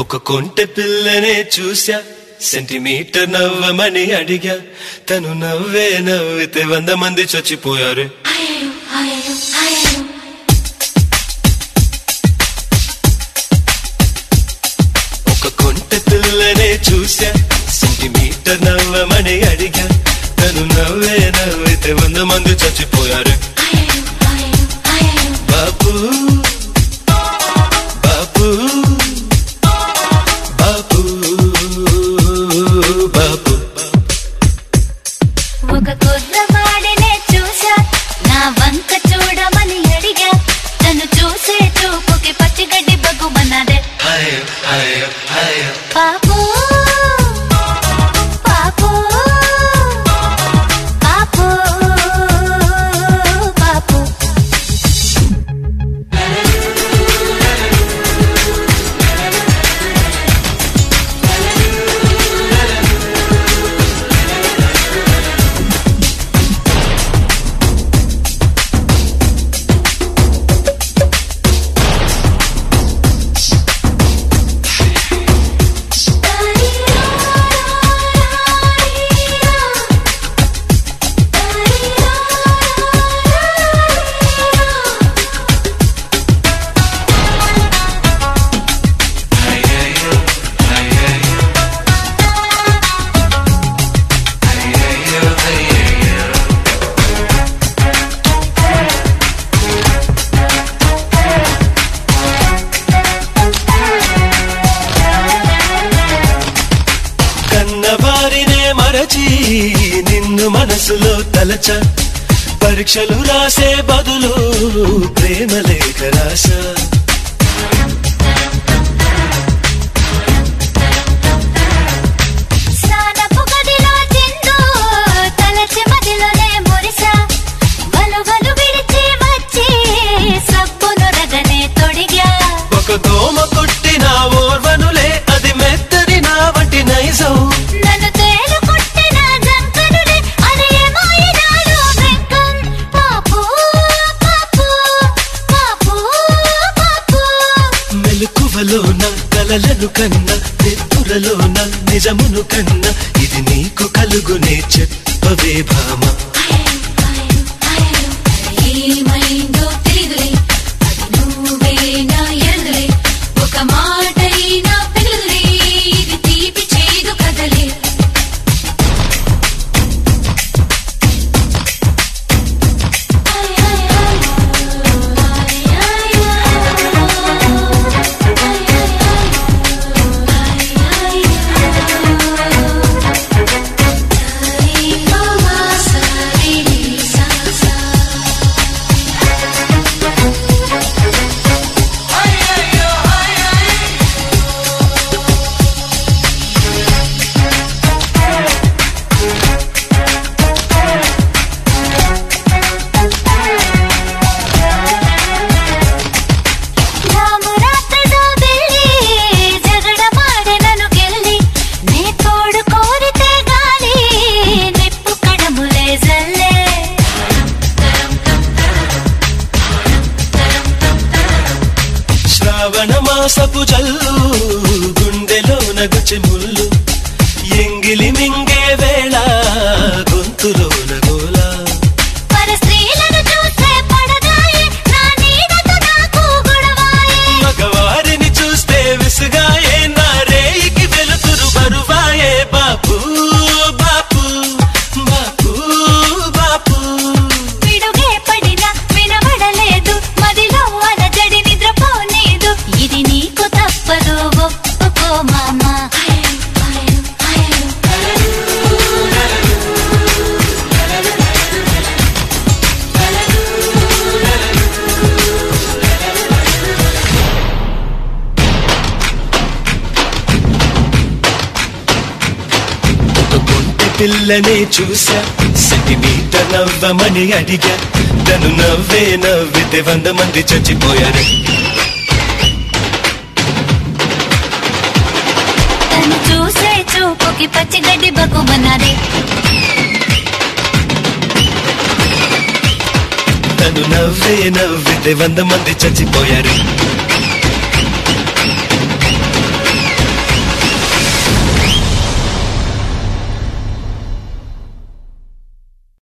ఒక కొంటె పిల్లనే చూసా సెంటీమీటర్ నవ్వమని అడిగా తను నవ్వే నవ్వితే వంద మంది చచ్చిపోయారు ఒక కొంటె పిల్లనే చూసా సెంటీమీటర్ నవ్వమని అడిగా తను నవ్వే నవ్వితే వంద మంది చచ్చిపోయారు బాబు బాబు బాబు బాబు ఒక కుర్రవాడినే చూసా నా వంక చూడమని అడిగా తను చూసే చూపుకి పచ్చిగడ్డి బగ్గుమన్నదే హాయ్ హాయ్ హాయ్ పాపు పాపు పాపు పాపు కన్నవారినే మరచి నిన్ను మనసులో తలచ పరీక్షలు రాసే బదులు ప్రేమ లేఖ రాసా స్నానపు గదిలో చిందు తలచి మదిలోనే మురిసా వలువలు విడిచి వచ్చి సబ్బును రగనే తొడిగా ఒక దోమ కొట్టిన ఓర్వనులే అది మెత్తని నా వంటి నైజం నన్ను తేలు కొట్టిన జంకనుడే అది ఏమాయినాడు వెంకం పాపు పాపు పాపు పాపు మెలకువలోన కలలను కన్నా నెత్తురలోన నిజమును కన్నా ఇది నీకు కలుగునే చెప్పవే భామ ఏమైందో తెలియదులే అది నువ్వే నా ఎదులే ఒక మాట అయినా పిలుదులే ఇది తీపి చేదు కదలే రామురాత్రిలో వెళ్ళి జగడ మాడే నన్ను గెల్లి నీ తోడు కోరితే గాని నిప్పు కడములే జల్లే శ్రావణ మాసపు జల్లు గుండెలో నగుచి ముళ్ళు ఎంగిలి మింగే వేళ గొంతులో నగోలా పర స్త్రీలను చూస్తే పడదాయే నా నీడతో నాకు గొడవాయే మగవారిని చూస్తే విసుగాయే నా రేయికి వెలుతురు బరువాయే బాపు బాపు బాపు బాపు పిడుగే పడినా వినబడలేదు మదిలో అలజడి నిద్రపోలేదు ఇది నీకు తప్పదు ఒప్పుకో మామా ఒక కొంటె పిల్లనే చూసా సెంటీమీటర్ నవ్వమని అడిగా తను నవ్వే నవ్వితే వంద మంది చచ్చిపోయారు తను చూసే చూపుకి పచ్చిగడ్డి బగ్గుమన్నదే తను నవ్వే నవ్వితే వంద మంది చచ్చిపోయారు